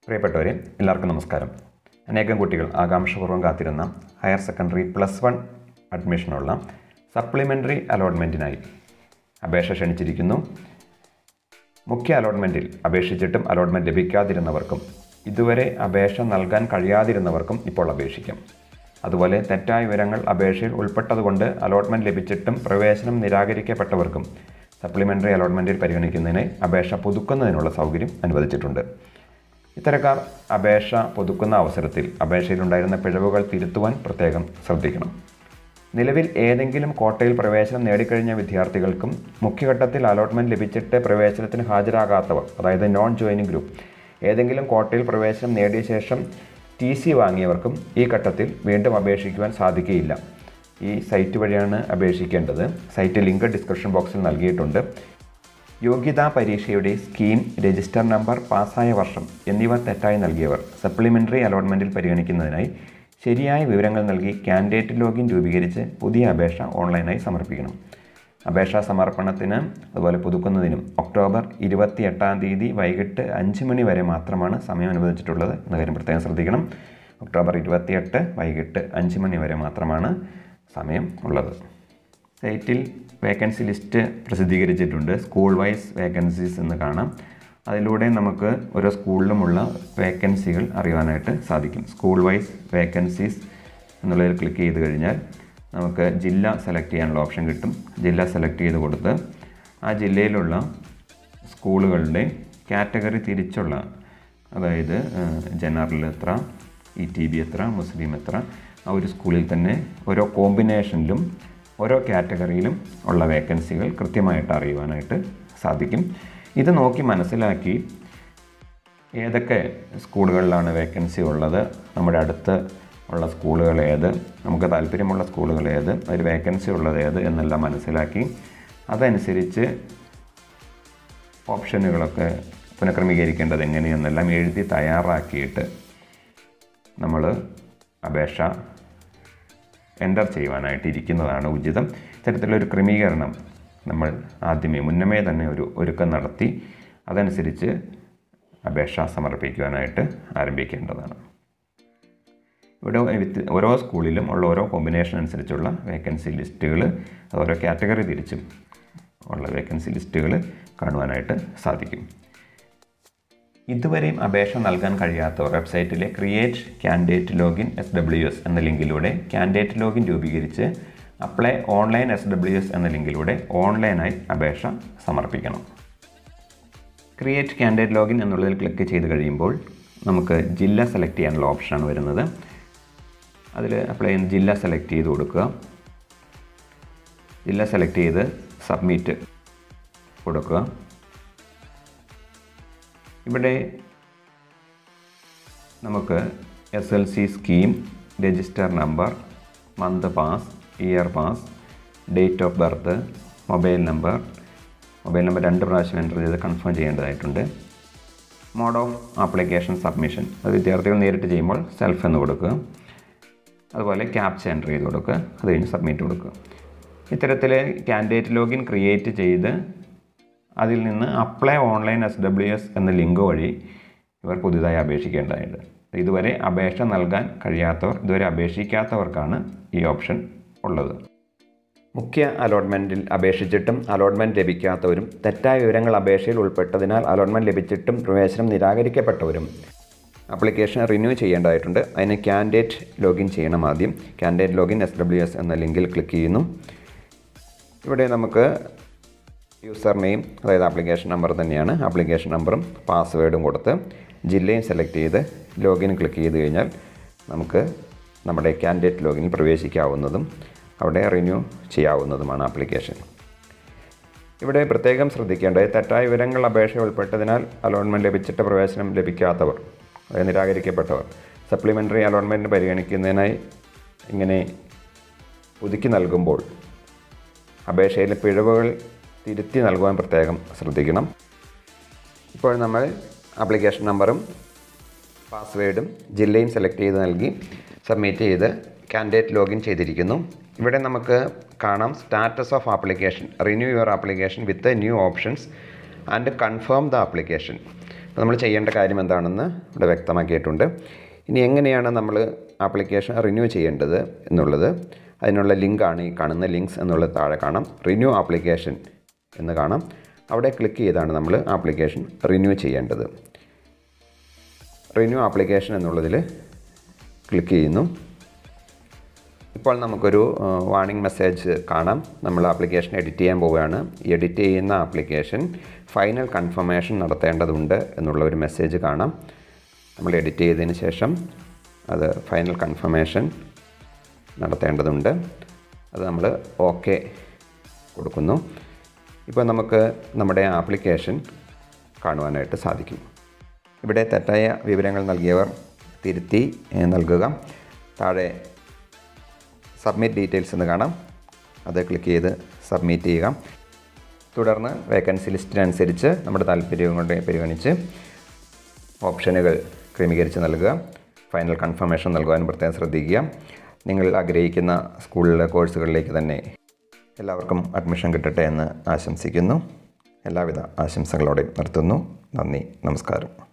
പ്രിയപ്പെട്ടവരെ എല്ലാവർക്കും നമസ്കാരം അനേകം കുട്ടികൾ ആകാംക്ഷപൂർവ്വം കാത്തിരുന്ന ഹയർ സെക്കൻഡറി പ്ലസ് വൺ അഡ്മിഷനുള്ള സപ്ലിമെൻ്ററി അലോട്ട്മെൻറ്റിനായി അപേക്ഷ ക്ഷണിച്ചിരിക്കുന്നു മുഖ്യ അലോട്ട്മെൻറ്റിൽ അപേക്ഷിച്ചിട്ടും അലോട്ട്മെൻറ്റ് ലഭിക്കാതിരുന്നവർക്കും ഇതുവരെ അപേക്ഷ നൽകാൻ കഴിയാതിരുന്നവർക്കും ഇപ്പോൾ അപേക്ഷിക്കാം അതുപോലെ തെറ്റായ വിവരങ്ങൾ അപേക്ഷയിൽ ഉൾപ്പെട്ടതുകൊണ്ട് അലോട്ട്മെൻറ്റ് ലഭിച്ചിട്ടും പ്രവേശനം നിരാകരിക്കപ്പെട്ടവർക്കും സപ്ലിമെൻ്ററി അലോട്ട്മെൻറ്റിൽ പരിഗണിക്കുന്നതിന് അപേക്ഷ പുതുക്കുന്നതിനുള്ള സൗകര്യം അനുവദിച്ചിട്ടുണ്ട് ഇത്തരക്കാർ അപേക്ഷ പുതുക്കുന്ന അവസരത്തിൽ അപേക്ഷയിലുണ്ടായിരുന്ന പിഴവുകൾ തിരുത്തുവാൻ പ്രത്യേകം ശ്രദ്ധിക്കണം നിലവിൽ ഏതെങ്കിലും കോട്ടയിൽ പ്രവേശനം നേടിക്കഴിഞ്ഞ വിദ്യാർത്ഥികൾക്കും മുഖ്യഘട്ടത്തിൽ അലോട്ട്മെൻറ്റ് ലഭിച്ചിട്ട് പ്രവേശനത്തിന് ഹാജരാകാത്തവർ അതായത് നോൺ ജോയിനിങ് ഗ്രൂപ്പ് ഏതെങ്കിലും കോട്ടയിൽ പ്രവേശനം നേടിയ ശേഷം ടി സി വാങ്ങിയവർക്കും ഈ ഘട്ടത്തിൽ വീണ്ടും അപേക്ഷിക്കുവാൻ സാധിക്കുകയില്ല ഈ സൈറ്റ് വഴിയാണ് അപേക്ഷിക്കേണ്ടത് സൈറ്റ് ലിങ്ക് ഡിസ്ക്രിപ്ഷൻ ബോക്സിൽ നൽകിയിട്ടുണ്ട് യോഗ്യതാ പരീക്ഷയുടെ സ്കീം രജിസ്റ്റർ നമ്പർ പാസ്സായ വർഷം എന്നിവ തെറ്റായി നൽകിയവർ സപ്ലിമെൻ്ററി അലോട്ട്മെൻറ്റിൽ പരിഗണിക്കുന്നതിനായി ശരിയായ വിവരങ്ങൾ നൽകി കാൻഡിഡേറ്റ് ലോഗിൻ രൂപീകരിച്ച് പുതിയ അപേക്ഷ ഓൺലൈനായി സമർപ്പിക്കണം അപേക്ഷാ സമർപ്പണത്തിന് അതുപോലെ പുതുക്കുന്നതിനും ഒക്ടോബർ ഇരുപത്തി എട്ടാം തീയതി വൈകിട്ട് അഞ്ച് മണി വരെ മാത്രമാണ് സമയം അനുവദിച്ചിട്ടുള്ളത് എന്ന കാര്യം പ്രത്യേകം ശ്രദ്ധിക്കണം ഒക്ടോബർ ഇരുപത്തിയെട്ട് വൈകിട്ട് അഞ്ച് മണി വരെ മാത്രമാണ് സമയം ഉള്ളത് സൈറ്റിൽ വേക്കൻസി ലിസ്റ്റ് പ്രസിദ്ധീകരിച്ചിട്ടുണ്ട് സ്കൂൾ വൈസ് വേക്കൻസീസ് എന്ന് കാണാം അതിലൂടെ നമുക്ക് ഓരോ സ്കൂളിലുമുള്ള വേക്കൻസികൾ അറിയാനായിട്ട് സാധിക്കും സ്കൂൾ വൈസ് വേക്കൻസീസ് എന്നുള്ളതിൽ ക്ലിക്ക് ചെയ്ത് കഴിഞ്ഞാൽ നമുക്ക് ജില്ല സെലക്ട് ചെയ്യാനുള്ള ഓപ്ഷൻ കിട്ടും ജില്ല സെലക്ട് ചെയ്ത് കൊടുത്ത് ആ ജില്ലയിലുള്ള സ്കൂളുകളുടെ കാറ്റഗറി തിരിച്ചുള്ള അതായത് ജനറൽ എത്ര ഇ ടി ബി എത്ര മുസ്ലിം എത്ര ആ ഒരു സ്കൂളിൽ തന്നെ ഓരോ കോമ്പിനേഷനിലും ഓരോ കാറ്റഗറിയിലും ഉള്ള വേക്കൻസികൾ കൃത്യമായിട്ട് അറിയുവാനായിട്ട് സാധിക്കും ഇത് നോക്കി മനസ്സിലാക്കി ഏതൊക്കെ സ്കൂളുകളിലാണ് വേക്കൻസി ഉള്ളത് നമ്മുടെ അടുത്ത് ഉള്ള സ്കൂളുകൾ ഏത് നമുക്ക് താല്പര്യമുള്ള സ്കൂളുകൾ ഏത് അതിൽ വേക്കൻസി ഉള്ളത് ഏത് എന്നെല്ലാം മനസ്സിലാക്കി അതനുസരിച്ച് ഓപ്ഷനുകളൊക്കെ പുനഃക്രമീകരിക്കേണ്ടത് എങ്ങനെയെന്നെല്ലാം എഴുതി തയ്യാറാക്കിയിട്ട് നമ്മൾ അപേക്ഷ എൻ്റർ ചെയ്യുവാനായിട്ട് ഇരിക്കുന്നതാണ് ഉചിതം ഇത്തരത്തിലൊരു ക്രമീകരണം നമ്മൾ ആദ്യമേ മുന്നമേ തന്നെ ഒരു ഒരുക്കം നടത്തി അതനുസരിച്ച് അപേക്ഷ സമർപ്പിക്കുവാനായിട്ട് ആരംഭിക്കേണ്ടതാണ് ഇവിടെ വിത്ത് ഓരോ സ്കൂളിലും ഉള്ള ഓരോ കോമ്പിനേഷൻ അനുസരിച്ചുള്ള വേക്കൻസി ലിസ്റ്റുകൾ ഓരോ കാറ്റഗറി തിരിച്ചും ഉള്ള വേക്കൻസി ലിസ്റ്റുകൾ കാണുവാനായിട്ട് സാധിക്കും ഇതുവരെയും അപേക്ഷ നൽകാൻ കഴിയാത്തവർ വെബ്സൈറ്റിലെ create candidate login S W S എന്ന ലിങ്കിലൂടെ കാൻഡിഡേറ്റ് ലോഗിൻ രൂപീകരിച്ച് apply online S W S എന്ന ലിങ്കിലൂടെ ഓൺലൈനായി അപേക്ഷ സമർപ്പിക്കണം ക്രിയേറ്റ് കാൻഡിഡേറ്റ് ലോഗിൻ എന്നുള്ളതിൽ ക്ലിക്ക് ചെയ്ത് കഴിയുമ്പോൾ നമുക്ക് ജില്ല സെലക്ട് ചെയ്യാനുള്ള ഓപ്ഷനാണ് വരുന്നത് അതിൽ അപ്ലൈ ചെയ്യുന്ന ജില്ല സെലക്ട് ചെയ്ത് കൊടുക്കുക ജില്ല സെലക്ട് ചെയ്ത് സബ്മിറ്റ് കൊടുക്കുക ഇവിടെ നമുക്ക് S L C scheme register number month pass year pass date of birth mobile number mobile number രണ്ട് പ്രാവശ്യം എൻ്റർ ചെയ്ത് കൺഫേം ചെയ്യേണ്ടതായിട്ടുണ്ട് മോഡ് ഓഫ് ആപ്ലിക്കേഷൻ സബ്മിഷൻ അത് വിദ്യാർത്ഥികൾ നേരിട്ട് ചെയ്യുമ്പോൾ സെൽഫ് എന്ന് കൊടുക്കുക അതുപോലെ ക്യാപ്ച എൻ്റർ ചെയ്ത് കൊടുക്കുക അത് കഴിഞ്ഞ് സബ്മിറ്റ് കൊടുക്കുക ഇത്തരത്തിൽ കാൻഡിഡേറ്റ് ലോഗിൻ ക്രിയേറ്റ് ചെയ്ത് അതിൽ നിന്ന് apply online S W S എന്ന ലിങ്ക് വഴി ഇവർ പുതുതായി അപേക്ഷിക്കേണ്ടതായിട്ട് ഇതുവരെ അപേക്ഷ നൽകാൻ കഴിയാത്തവർ ഇതുവരെ അപേക്ഷിക്കാത്തവർക്കാണ് ഈ ഓപ്ഷൻ ഉള്ളത് മുഖ്യ അലോട്ട്മെൻറ്റിൽ അപേക്ഷിച്ചിട്ടും അലോട്ട്മെൻറ്റ് ലഭിക്കാത്തവരും തെറ്റായ വിവരങ്ങൾ അപേക്ഷയിൽ ഉൾപ്പെട്ടതിനാൽ അലോട്ട്മെൻറ്റ് ലഭിച്ചിട്ടും പ്രവേശനം നിരാകരിക്കപ്പെട്ടവരും ആപ്ലിക്കേഷൻ റിന്യൂ ചെയ്യേണ്ടതായിട്ടുണ്ട് അതിന് കാൻഡിഡേറ്റ് ലോഗിൻ ചെയ്യണം ആദ്യം candidate login S W S എന്ന ലിങ്കിൽ ക്ലിക്ക് ചെയ്യുന്നു ഇവിടെ നമുക്ക് യൂസർ നെയിം അതായത് ആപ്ലിക്കേഷൻ നമ്പർ തന്നെയാണ് ആപ്ലിക്കേഷൻ നമ്പറും പാസ്വേഡും കൊടുത്ത് ജില്ലയും സെലക്ട് ചെയ്ത് ലോഗിൻ ക്ലിക്ക് ചെയ്ത് കഴിഞ്ഞാൽ നമുക്ക് നമ്മുടെ കാൻഡിഡേറ്റ് ലോഗിനിൽ പ്രവേശിക്കാവുന്നതും അവിടെ റിന്യൂ ചെയ്യാവുന്നതുമാണ് ആപ്ലിക്കേഷൻ ഇവിടെ പ്രത്യേകം ശ്രദ്ധിക്കേണ്ടത് തെറ്റായ വിവരങ്ങൾ അപേക്ഷ ഉൾപ്പെട്ടതിനാൽ അലോട്ട്മെൻറ്റ് ലഭിച്ചിട്ട് പ്രവേശനം ലഭിക്കാത്തവർ അതായത് നിരാകരിക്കപ്പെട്ടവർ സപ്ലിമെൻ്ററി അലോട്ട്മെൻറ്റ് പരിഗണിക്കുന്നതിനായി ഇങ്ങനെ പുതുക്കി നൽകുമ്പോൾ അപേക്ഷയിലെ പിഴവുകൾ തിരുത്തി നൽകുവാൻ പ്രത്യേകം ശ്രദ്ധിക്കണം ഇപ്പോൾ നമ്മൾ ആപ്ലിക്കേഷൻ നമ്പറും പാസ്വേഡും ജില്ലയും സെലക്ട് ചെയ്ത് നൽകി സബ്മിറ്റ് ചെയ്ത് കാൻഡിഡേറ്റ് ലോഗിൻ ചെയ്തിരിക്കുന്നു ഇവിടെ നമുക്ക് കാണാം status of application renew your application with new options and confirm the application അപ്പോൾ നമ്മൾ ചെയ്യേണ്ട കാര്യം എന്താണെന്ന് ഇവിടെ വ്യക്തമാക്കിയിട്ടുണ്ട് ഇനി എങ്ങനെയാണ് നമ്മൾ ആപ്ലിക്കേഷൻ റിന്യൂ ചെയ്യേണ്ടത് എന്നുള്ളത് അതിനുള്ള ലിങ്കാണ് ഈ കാണുന്ന ലിങ്ക്സ് എന്നുള്ളത് താഴെ കാണാം റിന്യൂ ആപ്ലിക്കേഷൻ എന്ന് കാണാം അവിടെ ക്ലിക്ക് ചെയ്താണ് നമ്മൾ ആപ്ലിക്കേഷൻ റിന്യൂ ചെയ്യേണ്ടത് റിന്യൂ ആപ്ലിക്കേഷൻ എന്നുള്ളതിൽ ക്ലിക്ക് ചെയ്യുന്നു ഇപ്പോൾ നമുക്കൊരു വാണിംഗ് മെസ്സേജ് കാണാം നമ്മൾ ആപ്ലിക്കേഷൻ എഡിറ്റ് ചെയ്യാൻ പോവുകയാണ് എഡിറ്റ് ചെയ്യുന്ന ആപ്ലിക്കേഷൻ ഫൈനൽ കൺഫർമേഷൻ നടത്തേണ്ടതുണ്ട് എന്നുള്ള ഒരു മെസ്സേജ് കാണാം നമ്മൾ എഡിറ്റ് ചെയ്തതിന് ശേഷം അത് ഫൈനൽ കൺഫർമേഷൻ നടത്തേണ്ടതുണ്ട് അത് നമ്മൾ ഓക്കെ കൊടുക്കുന്നു ഇപ്പോൾ നമുക്ക് നമ്മുടെ ആപ്ലിക്കേഷൻ കാണുവാനായിട്ട് സാധിക്കും ഇവിടെ തെറ്റായ വിവരങ്ങൾ നൽകിയവർ തിരുത്തി ഏഹ്, നൽകുക താഴെ സബ്മിറ്റ് ഡീറ്റെയിൽസ് എന്ന് കാണാം അത് ക്ലിക്ക് ചെയ്ത് സബ്മിറ്റ് ചെയ്യുക തുടർന്ന് വേക്കൻസി ലിസ്റ്റിനനുസരിച്ച് നമ്മുടെ താല്പര്യം കൊണ്ട് പരിഗണിച്ച് ഓപ്ഷനുകൾ ക്രമീകരിച്ച് നൽകുക ഫൈനൽ കൺഫർമേഷൻ നൽകുവാൻ പ്രത്യേകം ശ്രദ്ധിക്കുക നിങ്ങൾ ആഗ്രഹിക്കുന്ന സ്കൂളിലെ കോഴ്സുകളിലേക്ക് തന്നെ എല്ലാവർക്കും അഡ്മിഷൻ കിട്ടട്ടെ എന്ന് ആശംസിക്കുന്നു എല്ലാവിധ ആശംസകളോടെ നിർത്തുന്നു നന്ദി നമസ്കാരം